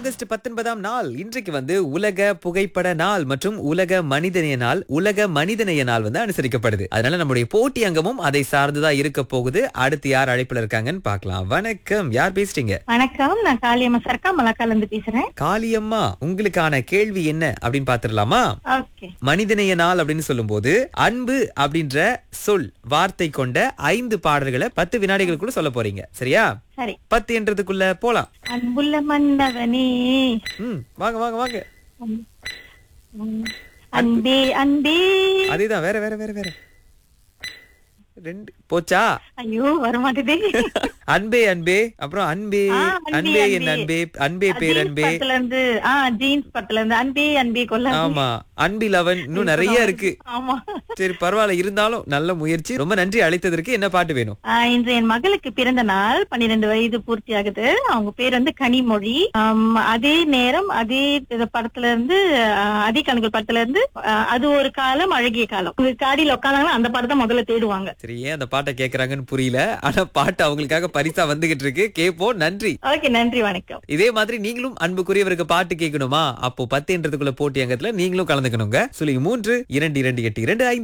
August பத்தொன்பதாம் நாள் இன்றைக்கு வந்து உலக புகைப்பட நாள் மற்றும் உலக மனிதநேய நாள் உலக மனிதநேய நாள் வந்து அனுசரிக்கப்படுது அதனால நம்முடைய போட்டி அங்கமும் அதை சார்ந்துதான் இருக்க போகுது அடுத்து யார் அழைப்புல இருக்காங்கன்னு பார்க்கலாம் வணக்கம் யார் பேசுறீங்க வணக்கம் நான் காளியம்மா சர்க்கா மலாக்கால இருந்து பேசுறேன் காளியம்மா உங்களுக்கான கேள்வி என்ன அப்படின்னு பாத்துடலாமா ஓகே மனிதநேய நாள் அப்படின்னு சொல்லும்போது அன்பு அப்படின்ற சொல் வார்த்தை கொண்ட ஐந்து பாடல்களை பத்து வினாடிகளுக்குள்ள சொல்ல போறீங்க சரியா சரி பத்து என்றதுக்குள்ள போலாம் அன்புள்ள மன்னவனே ம் வாங்க வாங்க வாங்க உம், அன்பே அன்பே அதேதான் வேற வேற வேற வேற ரெண்டு போச்சா ஐயோ வரமாட்டேதே அன்பே அன்பே அப்புறம் அன்பே ஆ, அன்பே என் அன்பே அன்பே பேர் அன்பே படத்துல இருந்து ஆ ஜீன்ஸ் படத்துல இருந்து அன்பே அன்பே கொல்ல ஆமா அன்பிலவன் இன்னும் நிறைய இருக்கு ஆமா சரி பரவாயில்ல இருந்தாலும் நல்ல முயற்சி ரொம்ப நன்றி அழைத்ததற்கு என்ன பாட்டு வேணும் ஆ, இன்று என் மகளுக்கு பிறந்த நாள் பன்னிரெண்டு வயது பூர்த்தி ஆகுது அவங்க பேர் வந்து கனிமொழி ஆம், அதே நேரம் அதே இது படத்துல இருந்து ஆ, அதே கணக்கு படத்துல இருந்து ஆ, அது ஒரு காலம் அழகிய காலம் இது காடியில உட்காந்தாங்கன்னா அந்த படத்தை முதல்ல தேடுவாங்க சரி ஏன் அந்த பாட்டை கேக்குறாங்கன்னு புரியல ஆனா பாட்டு அவங்களுக்காக பரிசா வந்துகிட்டு இருக்கு கேப்போம் நன்றி ஓகே நன்றி வணக்கம் இதே மாதிரி நீங்களும் அன்புக்குரியவருக்கு பாட்டு கேட்கணுமா அப்போ பத்து என்றதுக்குள்ள போட்டி அங்கத்துல நீங்களும் கலந்துக்கணுங்க சொல்லி மூன்று இரண்டு இரண்டு எட்டு இரண்டு ஐந்து